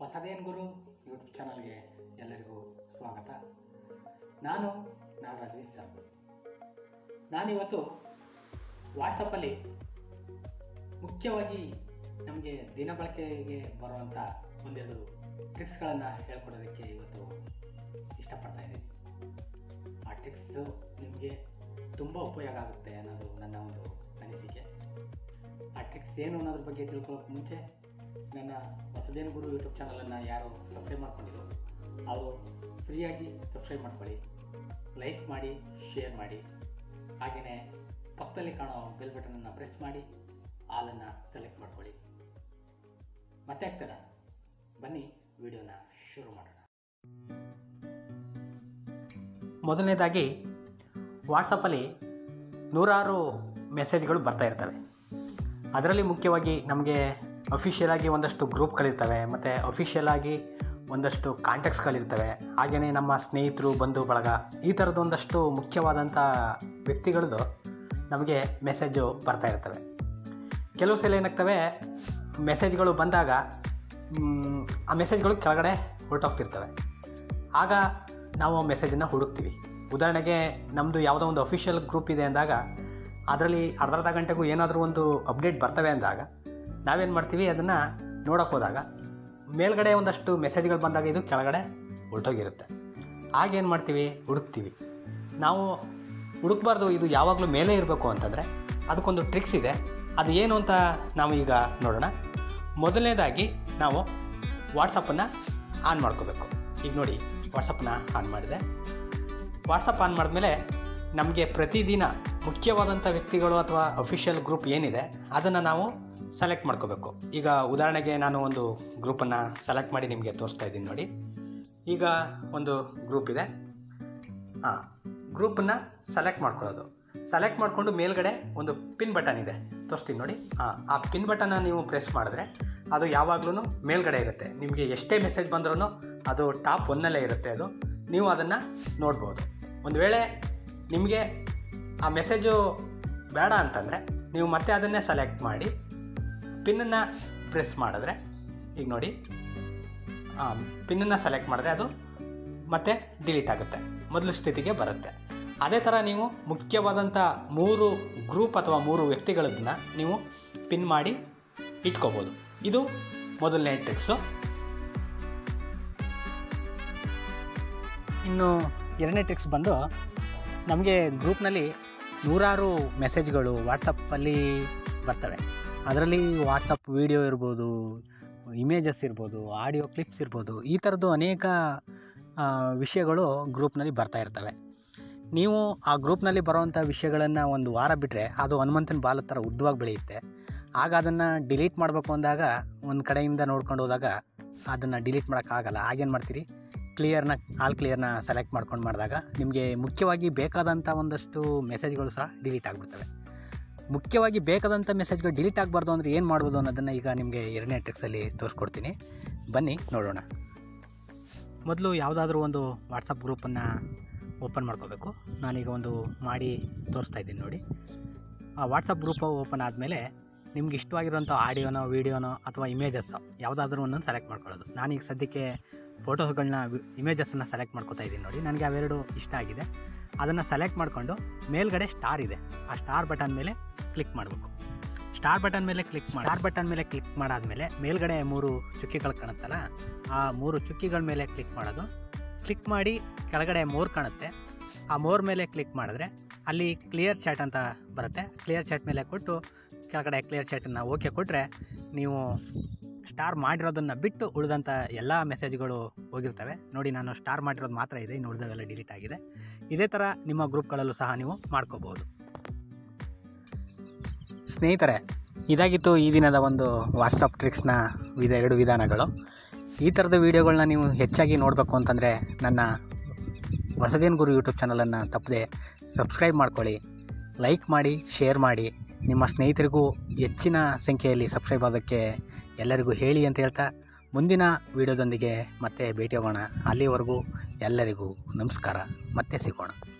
ಹೊಸದೇನ್ ಗುರು YouTube ಚಾನಲ್ಗೆ ಎಲ್ಲರಿಗೂ ಸ್ವಾಗತ ನಾನು ನಾಗರಾಜ್ ವಿ ಸರ್ಬಲ್ ನಾನಿವತ್ತು ವಾಟ್ಸಪ್ಪಲ್ಲಿ ಮುಖ್ಯವಾಗಿ ನಮಗೆ ದಿನ ಬಳಕೆಗೆ ಬರುವಂಥ ಒಂದೆರಡು ಟ್ರಿಕ್ಸ್ಗಳನ್ನು ಹೇಳ್ಕೊಡೋದಕ್ಕೆ ಇವತ್ತು ಇಷ್ಟಪಡ್ತಾ ಇದ್ದೀನಿ ಆ ಟ್ರಿಕ್ಸು ನಿಮಗೆ ತುಂಬ ಉಪಯೋಗ ಆಗುತ್ತೆ ಅನ್ನೋದು ನನ್ನ ಒಂದು ಅನಿಸಿಕೆ ಆ ಟ್ರಿಕ್ಸ್ ಏನು ಅನ್ನೋದ್ರ ಬಗ್ಗೆ ತಿಳ್ಕೊಳ್ಳೋಕೆ ಮುಂಚೆ ನನ್ನ ಹೊಸದೇನು ಗುರು ಯೂಟ್ಯೂಬ್ ಚಾನಲನ್ನು ಯಾರು ಸಬ್ಸ್ಕ್ರೈಬ್ ಮಾಡ್ಕೊಂಡಿರೋ ಅವರು ಫ್ರೀಯಾಗಿ ಸಬ್ಸ್ಕ್ರೈಬ್ ಮಾಡ್ಕೊಳ್ಳಿ ಲೈಕ್ ಮಾಡಿ ಶೇರ್ ಮಾಡಿ ಹಾಗೆಯೇ ಪಕ್ಕದಲ್ಲಿ ಕಾಣೋ ಬೆಲ್ ಬಟನನ್ನು ಪ್ರೆಸ್ ಮಾಡಿ ಆಲನ್ನು ಸೆಲೆಕ್ಟ್ ಮಾಡ್ಕೊಳ್ಳಿ ಮತ್ತೆ ಆಗ್ತದ ಬನ್ನಿ ವಿಡಿಯೋನ ಶುರು ಮಾಡೋಣ ಮೊದಲನೇದಾಗಿ ವಾಟ್ಸಪ್ಪಲ್ಲಿ ನೂರಾರು ಮೆಸೇಜ್ಗಳು ಬರ್ತಾ ಇರ್ತವೆ ಅದರಲ್ಲಿ ಮುಖ್ಯವಾಗಿ ನಮಗೆ ಅಫಿಷಿಯಲ್ ಆಗಿ ಒಂದಷ್ಟು ಗ್ರೂಪ್ಗಳಿರ್ತವೆ ಮತ್ತು ಅಫಿಷಿಯಲ್ ಆಗಿ ಒಂದಷ್ಟು ಕಾಂಟ್ಯಾಕ್ಟ್ಸ್ಗಳಿರ್ತವೆ ಹಾಗೆಯೇ ನಮ್ಮ ಸ್ನೇಹಿತರು ಬಂಧು ಬಳಗ ಈ ಥರದ್ದು ಒಂದಷ್ಟು ಮುಖ್ಯವಾದಂಥ ವ್ಯಕ್ತಿಗಳದ್ದು ನಮಗೆ ಮೆಸೇಜು ಬರ್ತಾ ಇರ್ತವೆ ಕೆಲವು ಸಲ ಏನಾಗ್ತವೆ ಮೆಸೇಜ್ಗಳು ಬಂದಾಗ ಮ್, ಆ ಮೆಸೇಜ್ಗಳು ಕೆಳಗಡೆ ಹೊರಟೋಗ್ತಿರ್ತವೆ ಆಗ ನಾವು ಆ ಮೆಸೇಜನ್ನು ಹುಡುಕ್ತೀವಿ ಉದಾಹರಣೆಗೆ ನಮ್ಮದು ಯಾವುದೋ ಒಂದು ಅಫಿಷಿಯಲ್ ಗ್ರೂಪ್ ಇದೆ ಅಂದಾಗ ಅದರಲ್ಲಿ ಅರ್ಧ ಅರ್ಧ ಗಂಟೆಗೂ ಏನಾದರೂ ಒಂದು ಅಪ್ಡೇಟ್ ಬರ್ತವೆ ಅಂದಾಗ ನಾವೇನು ಮಾಡ್ತೀವಿ ಅದನ್ನು ನೋಡೋಕೆ ಹೋದಾಗ ಮೇಲ್ಗಡೆ ಒಂದಷ್ಟು ಮೆಸೇಜ್ಗಳು ಬಂದಾಗ ಇದು ಕೆಳಗಡೆ ಹೊರಟೋಗಿರುತ್ತೆ ಆಗೇನು ಮಾಡ್ತೀವಿ ಹುಡುಕ್ತೀವಿ ನಾವು ಹುಡುಕ್ಬಾರ್ದು ಇದು ಯಾವಾಗಲೂ ಮೇಲೆ ಇರಬೇಕು ಅಂತಂದರೆ ಅದಕ್ಕೊಂದು ಟ್ರಿಕ್ಸ್ ಇದೆ ಅದು ಏನು ಅಂತ ನಾವು ಈಗ ನೋಡೋಣ ಮೊದಲನೇದಾಗಿ ನಾವು ವಾಟ್ಸಪ್ಪನ್ನು ಆನ್ ಮಾಡ್ಕೋಬೇಕು ಈಗ ನೋಡಿ ವಾಟ್ಸಪ್ಪನ್ನ ಆನ್ ಮಾಡಿದೆ ವಾಟ್ಸಪ್ ಆನ್ ಮಾಡಿದ್ಮೇಲೆ ನಮಗೆ ಪ್ರತಿದಿನ ಮುಖ್ಯವಾದಂಥ ವ್ಯಕ್ತಿಗಳು ಅಥವಾ ಅಫಿಷಿಯಲ್ ಗ್ರೂಪ್ ಏನಿದೆ ಅದನ್ನು ನಾವು ಸೆಲೆಕ್ಟ್ ಮಾಡ್ಕೋಬೇಕು ಈಗ ಉದಾಹರಣೆಗೆ ನಾನು ಒಂದು ಗ್ರೂಪನ್ನು ಸೆಲೆಕ್ಟ್ ಮಾಡಿ ನಿಮಗೆ ತೋರಿಸ್ತಾ ಇದ್ದೀನಿ ನೋಡಿ ಈಗ ಒಂದು ಗ್ರೂಪ್ ಇದೆ ಹಾಂ ಗ್ರೂಪನ್ನು ಸೆಲೆಕ್ಟ್ ಮಾಡ್ಕೊಳ್ಳೋದು ಸೆಲೆಕ್ಟ್ ಮಾಡಿಕೊಂಡು ಮೇಲ್ಗಡೆ ಒಂದು ಪಿನ್ ಬಟನ್ ಇದೆ ತೋರಿಸ್ತೀನಿ ನೋಡಿ ಹಾಂ ಆ ಪಿನ್ ಬಟನ್ನ ನೀವು ಪ್ರೆಸ್ ಮಾಡಿದ್ರೆ ಅದು ಯಾವಾಗಲೂ ಮೇಲ್ಗಡೆ ಇರುತ್ತೆ ನಿಮಗೆ ಎಷ್ಟೇ ಮೆಸೇಜ್ ಬಂದ್ರೂ ಅದು ಟಾಪ್ ಒನ್ನಲ್ಲೇ ಇರುತ್ತೆ ಅದು ನೀವು ಅದನ್ನು ನೋಡ್ಬೋದು ಒಂದು ವೇಳೆ ನಿಮಗೆ ಆ ಮೆಸೇಜು ಬೇಡ ಅಂತಂದರೆ ನೀವು ಮತ್ತೆ ಅದನ್ನೇ ಸೆಲೆಕ್ಟ್ ಮಾಡಿ ಪಿನ್ನನ್ನು ಪ್ರೆಸ್ ಮಾಡಿದ್ರೆ ಈಗ ನೋಡಿ ಪಿನ್ನನ್ನು ಸೆಲೆಕ್ಟ್ ಮಾಡಿದ್ರೆ ಅದು ಮತ್ತೆ ಡಿಲೀಟ್ ಆಗುತ್ತೆ ಮೊದಲು ಸ್ಥಿತಿಗೆ ಬರುತ್ತೆ ಅದೇ ಥರ ನೀವು ಮುಖ್ಯವಾದಂಥ ಮೂರು ಗ್ರೂಪ್ ಅಥವಾ ಮೂರು ವ್ಯಕ್ತಿಗಳನ್ನ ನೀವು ಪಿನ್ ಮಾಡಿ ಇಟ್ಕೋಬೋದು ಇದು ಮೊದಲನೇ ಟ್ರಿಕ್ಸು ಇನ್ನು ಎರಡನೇ ಟ್ರಿಕ್ಸ್ ಬಂದು ನಮಗೆ ಗ್ರೂಪ್ನಲ್ಲಿ ನೂರಾರು ಮೆಸೇಜ್ಗಳು ವಾಟ್ಸಪ್ಪಲ್ಲಿ ಬರ್ತವೆ ಅದರಲ್ಲಿ ವಾಟ್ಸಪ್ ವೀಡಿಯೋ ಇರ್ಬೋದು ಇಮೇಜಸ್ ಇರ್ಬೋದು ಆಡಿಯೋ ಕ್ಲಿಪ್ಸ್ ಇರ್ಬೋದು ಈ ಥರದ್ದು ಅನೇಕ ಆ, ವಿಷಯಗಳು ಗ್ರೂಪ್ನಲ್ಲಿ ಬರ್ತಾ ಇರ್ತವೆ ನೀವು ಆ ಗ್ರೂಪ್ನಲ್ಲಿ ಬರೋವಂಥ ವಿಷಯಗಳನ್ನು ಒಂದು ವಾರ ಬಿಟ್ಟರೆ ಅದು ಹನುಮಂತನ ಬಾಲದ ಥರ ಉದ್ದವಾಗಿ ಬೆಳೆಯುತ್ತೆ ಆಗ ಅದನ್ನು ಡಿಲೀಟ್ ಮಾಡಬೇಕು ಅಂದಾಗ ಒಂದು ಕಡೆಯಿಂದ ನೋಡ್ಕೊಂಡು ಹೋದಾಗ ಅದನ್ನು ಡಿಲೀಟ್ ಮಾಡೋಕ್ಕಾಗಲ್ಲ ಆಗೇನು ಮಾಡ್ತೀರಿ ಕ್ಲಿಯರ್ನ ಆಲ್ ಕ್ಲಿಯರ್ನ ಸೆಲೆಕ್ಟ್ ಮಾಡ್ಕೊಂಡು ಮಾಡಿದಾಗ ನಿಮಗೆ ಮುಖ್ಯವಾಗಿ ಬೇಕಾದಂಥ ಒಂದಷ್ಟು ಮೆಸೇಜ್ಗಳು ಸಹ ಡಿಲೀಟ್ ಆಗಿಬಿಡ್ತವೆ ಮುಖ್ಯವಾಗಿ ಬೇಕಾದಂಥ ಮೆಸೇಜ್ಗಳು ಡಿಲೀಟ್ ಆಗಬಾರ್ದು ಅಂದರೆ ಏನು ಮಾಡ್ಬೋದು ಅನ್ನೋದನ್ನು ಈಗ ನಿಮಗೆ ಎರಡನೇ ಟ್ರಿಕ್ಸಲ್ಲಿ ತೋರಿಸ್ಕೊಡ್ತೀನಿ ಬನ್ನಿ ನೋಡೋಣ ಮೊದಲು ಯಾವುದಾದ್ರೂ ಒಂದು ವಾಟ್ಸಪ್ ಗ್ರೂಪನ್ನು ಓಪನ್ ಮಾಡ್ಕೋಬೇಕು ನಾನೀಗ ಒಂದು ಮಾಡಿ ತೋರಿಸ್ತಾ ಇದ್ದೀನಿ ನೋಡಿ ಆ ವಾಟ್ಸಪ್ ಗ್ರೂಪ್ ಓಪನ್ ಆದಮೇಲೆ ನಿಮ್ಗೆ ಇಷ್ಟವಾಗಿರೋಂಥ ಆಡಿಯೋನೋ ವೀಡಿಯೋನೋ ಅಥವಾ ಇಮೇಜಸ್ಸೋ ಯಾವುದಾದ್ರೂ ಒಂದೊಂದು ಸೆಲೆಕ್ಟ್ ಮಾಡ್ಕೊಳ್ಳೋದು ನಾನೀಗ ಸದ್ಯಕ್ಕೆ ಫೋಟೋಸ್ಗಳನ್ನ ಇಮೇಜಸ್ಸನ್ನು ಸೆಲೆಕ್ಟ್ ಮಾಡ್ಕೊತಾ ಇದ್ದೀನಿ ನೋಡಿ ನನಗೆ ಅವೆರಡು ಇಷ್ಟ ಆಗಿದೆ ಅದನ್ನು ಸೆಲೆಕ್ಟ್ ಮಾಡಿಕೊಂಡು ಮೇಲ್ಗಡೆ ಸ್ಟಾರ್ ಇದೆ ಆ ಸ್ಟಾರ್ ಬಟನ್ ಮೇಲೆ ಕ್ಲಿಕ್ ಮಾಡಬೇಕು ಸ್ಟಾರ್ ಬಟನ್ ಮೇಲೆ ಕ್ಲಿಕ್ ಮಾಡಿ ಸ್ಟಾರ್ ಬಟನ್ ಮೇಲೆ ಕ್ಲಿಕ್ ಮಾಡಾದ್ಮೇಲೆ ಮೇಲ್ಗಡೆ ಮೂರು ಚುಕ್ಕಿಗಳು ಕಾಣುತ್ತಲ್ಲ ಆ ಮೂರು ಚುಕ್ಕಿಗಳ ಮೇಲೆ ಕ್ಲಿಕ್ ಮಾಡೋದು ಕ್ಲಿಕ್ ಮಾಡಿ ಕೆಳಗಡೆ ಮೋರ್ ಕಾಣುತ್ತೆ ಆ ಮೋರ್ ಮೇಲೆ ಕ್ಲಿಕ್ ಮಾಡಿದ್ರೆ ಅಲ್ಲಿ ಕ್ಲಿಯರ್ ಚಾಟ್ ಅಂತ ಬರುತ್ತೆ ಕ್ಲಿಯರ್ ಚಾಟ್ ಮೇಲೆ ಕೊಟ್ಟು ಕೆಳಗಡೆ ಕ್ಲಿಯರ್ ಚಾಟನ್ನು ಓಕೆ ಕೊಟ್ಟರೆ ನೀವು ಸ್ಟಾರ್ ಮಾಡಿರೋದನ್ನು ಬಿಟ್ಟು ಉಳಿದಂಥ ಎಲ್ಲ ಮೆಸೇಜ್ಗಳು ಹೋಗಿರ್ತವೆ ನೋಡಿ ನಾನು ಸ್ಟಾರ್ ಮಾಡಿರೋದು ಮಾತ್ರ ಇದೆ ಇನ್ನು ಉಳಿದವೆಲ್ಲ ಡಿಲೀಟ್ ಆಗಿದೆ ಇದೇ ಥರ ನಿಮ್ಮ ಗ್ರೂಪ್ಗಳಲ್ಲೂ ಸಹ ನೀವು ಮಾಡ್ಕೋಬೋದು ಸ್ನೇಹಿತರೆ ಇದಾಗಿತ್ತು ಈ ದಿನದ ಒಂದು ವಾಟ್ಸಪ್ ಟ್ರಿಕ್ಸ್ನ ವಿಧ ಎರಡು ವಿಧಾನಗಳು ಈ ಥರದ ವೀಡಿಯೋಗಳನ್ನ ನೀವು ಹೆಚ್ಚಾಗಿ ನೋಡಬೇಕು ಅಂತಂದರೆ ನನ್ನ ಹೊಸದೇನು ಗುರು ಯೂಟ್ಯೂಬ್ ಚಾನಲನ್ನು ತಪ್ಪದೆ ಸಬ್ಸ್ಕ್ರೈಬ್ ಮಾಡ್ಕೊಳ್ಳಿ ಲೈಕ್ ಮಾಡಿ ಶೇರ್ ಮಾಡಿ ನಿಮ್ಮ ಸ್ನೇಹಿತರಿಗೂ ಹೆಚ್ಚಿನ ಸಂಖ್ಯೆಯಲ್ಲಿ ಸಬ್ಸ್ಕ್ರೈಬ್ ಆಗೋಕ್ಕೆ ಎಲ್ಲರಿಗೂ ಹೇಳಿ ಅಂತ ಹೇಳ್ತಾ ಮುಂದಿನ ವೀಡಿಯೋದೊಂದಿಗೆ ಮತ್ತೆ ಭೇಟಿ ಹೋಗೋಣ ಅಲ್ಲಿವರೆಗೂ ಎಲ್ಲರಿಗೂ ನಮಸ್ಕಾರ ಮತ್ತೆ ಸಿಗೋಣ